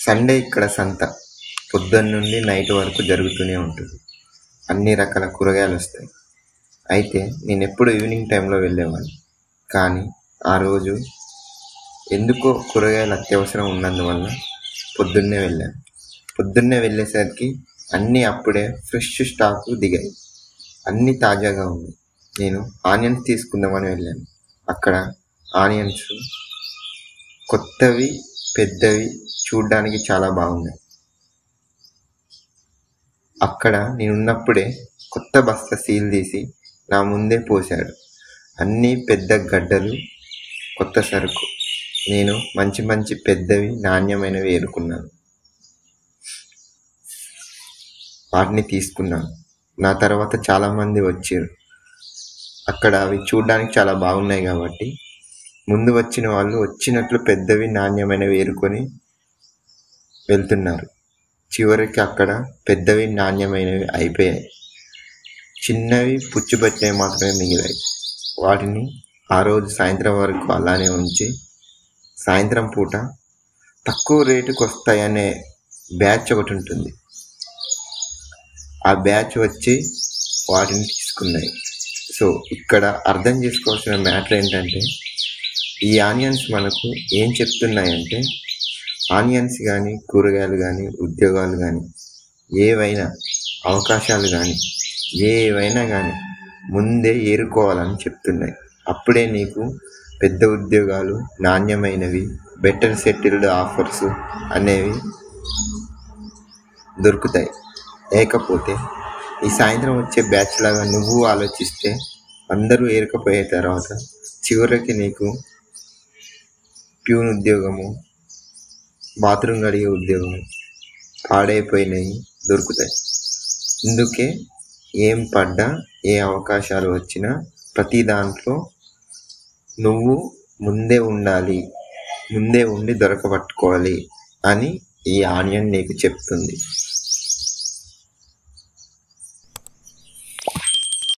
Sunday ఇక్కడ సంత పొద్దున్న నుండి నైట్ వరకు జరుగుతూనే ఉంటుంది అన్ని రకాల కూరగాయలు వస్తాయి అయితే నేను ఎప్పుడు ఈవినింగ్ టైంలో వెళ్ళేవాడిని కానీ ఆ రోజు ఎందుకో కూరగాయలు అత్యవసరం ఉన్నందువల్ల పొద్దున్నే వెళ్ళాను పొద్దున్నే వెళ్ళేసరికి అన్నీ అప్పుడే ఫ్రెష్ స్టాక్ దిగాయి అన్నీ తాజాగా ఉన్నాయి నేను ఆనియన్స్ తీసుకుందామని వెళ్ళాను అక్కడ ఆనియన్స్ కొత్తవి పెద్దవి చూడ్డానికి చాలా బాగున్నాయి అక్కడ నేనున్నప్పుడే కొత్త బస్తా సీల్ తీసి నా ముందే పోశాడు అన్నీ పెద్ద గడ్డలు కొత్త సరుకు నేను మంచి మంచి పెద్దవి నాణ్యమైనవి ఏరుకున్నాను వాటిని తీసుకున్నాను నా తర్వాత చాలామంది వచ్చారు అక్కడ అవి చూడడానికి చాలా బాగున్నాయి కాబట్టి ముందు వచ్చిన వాళ్ళు వచ్చినట్లు పెద్దవి నాణ్యమైనవి ఏరుకొని వెళ్తున్నారు చివరికి అక్కడ పెద్దవి నాణ్యమైనవి అయిపోయాయి చిన్నవి పుచ్చిపట్టినవి మాత్రమే మిగిలాయి వాటిని ఆ రోజు సాయంత్రం వరకు అలానే ఉంచి సాయంత్రం పూట తక్కువ రేటుకి వస్తాయనే బ్యాచ్ ఒకటి ఉంటుంది ఆ బ్యాచ్ వచ్చి వాటిని తీసుకున్నాయి సో ఇక్కడ అర్థం చేసుకోవాల్సిన మ్యాటర్ ఏంటంటే ఈ ఆనియన్స్ మనకు ఏం చెప్తున్నాయంటే ఆనియన్స్ కానీ కూరగాయలు కానీ ఉద్యోగాలు కానీ ఏవైనా అవకాశాలు కానీ ఏవైనా కానీ ముందే ఏరుకోవాలని చెప్తున్నాయి అప్పుడే నీకు పెద్ద ఉద్యోగాలు నాణ్యమైనవి బెటర్ సెటిల్డ్ ఆఫర్స్ అనేవి దొరుకుతాయి లేకపోతే ఈ సాయంత్రం వచ్చే బ్యాచ్ లాగా నువ్వు ఆలోచిస్తే అందరూ ఏరకపోయే తర్వాత చివరికి నీకు ప్యూన్ ఉద్యోగము బాత్రూమ్ కడిగే ఉద్యోగము పాడైపోయినవి దొరుకుతాయి అందుకే ఏం పడ్డా ఏ అవకాశాలు వచ్చినా ప్రతి దాంట్లో నువ్వు ముందే ఉండాలి ముందే ఉండి దొరకబట్టుకోవాలి అని ఈ ఆనియన్ నీకు చెప్తుంది